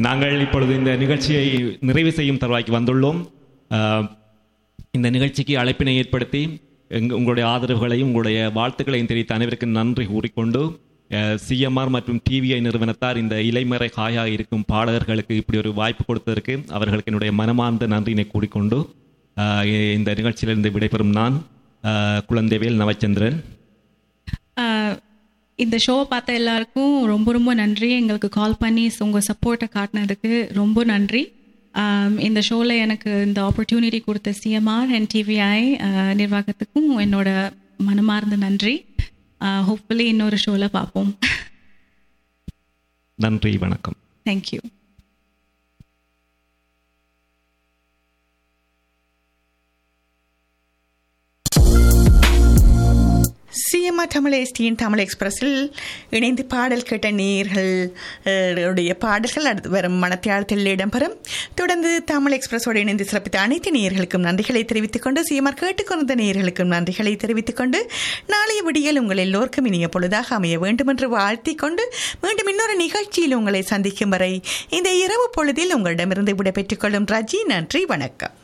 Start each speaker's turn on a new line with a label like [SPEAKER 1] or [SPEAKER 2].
[SPEAKER 1] நாங்கள் இப்பொழுது இந்த நிகழ்ச்சியை நிறைவு செய்யும் தருவாய்க்கு வந்துள்ளோம் அஹ், இந்த நிகழ்ச்சிக்கு அழைப்பினை ஏற்படுத்தி எங்க உங்களுடைய ஆதரவுகளையும் உங்களுடைய வாழ்த்துக்களையும் தெரிவித்த அனைவருக்கும் நன்றி கூறிக்கொண்டு சிஎம்ஆர் மற்றும் டிவிஐ நிறுவனத்தார் இந்த இலைமறை காயாக இருக்கும் பாடகர்களுக்கு இப்படி ஒரு வாய்ப்பு கொடுத்ததற்கு அவர்களுக்கு என்னுடைய மனமார்ந்த நன்றியினை கூறிக்கொண்டு அஹ், இந்த நிகழ்ச்சியிலிருந்து விடைபெறும் நான் அஹ், குழந்தைவேல் நவச்சந்திரன்
[SPEAKER 2] ஆஹ் இந்த ஷோவை பார்த்த எல்லாருக்கும் ரொம்ப ரொம்ப நன்றி எங்களுக்கு கால் பண்ணி உங்கள் சப்போர்ட்டை காட்டினதுக்கு ரொம்ப நன்றி ஆம், இந்த ஷோவில் எனக்கு இந்த ஆப்பர்ச்சுனிட்டி கொடுத்த சிஎம்ஆர் அண்ட் டிவிஐ நிர்வாகத்துக்கும் என்னோட மனமார்ந்த நன்றி ஹோப்ஃபுல்லி இன்னொரு ஷோவில் பார்ப்போம்
[SPEAKER 1] நன்றி வணக்கம்
[SPEAKER 2] தேங்க்யூ
[SPEAKER 3] சிஎம்ஆர் தமிழ் எஸ்டியின் தமிழ் எக்ஸ்பிரஸில் இணைந்து பாடல் கேட்ட நேயர்கள் அஹ், உடைய பாடல்கள் அடுத்து வரும் மனத்தியாளத்தில் இடம்பெறும் தொடர்ந்து தமிழ் எக்ஸ்பிரஸோடு இணைந்து சிறப்பித்த அனைத்து நேயர்களுக்கும் நன்றிகளை தெரிவித்துக் கொண்டு சிஎம்ஆர் கேட்டுக்கொண்ட நேயர்களுக்கும் நன்றிகளை தெரிவித்துக் கொண்டு நாளைய விடியல் உங்கள் எல்லோருக்கும் இனிய பொழுதாக அமைய வேண்டும் என்று வாழ்த்திக் கொண்டு மீண்டும் இன்னொரு நிகழ்ச்சியில் உங்களை சந்திக்கும் வரை இந்த இரவு பொழுதில் உங்களிடமிருந்து விடைபெற்றுக் கொள்ளும் ரஜி நன்றி வணக்கம்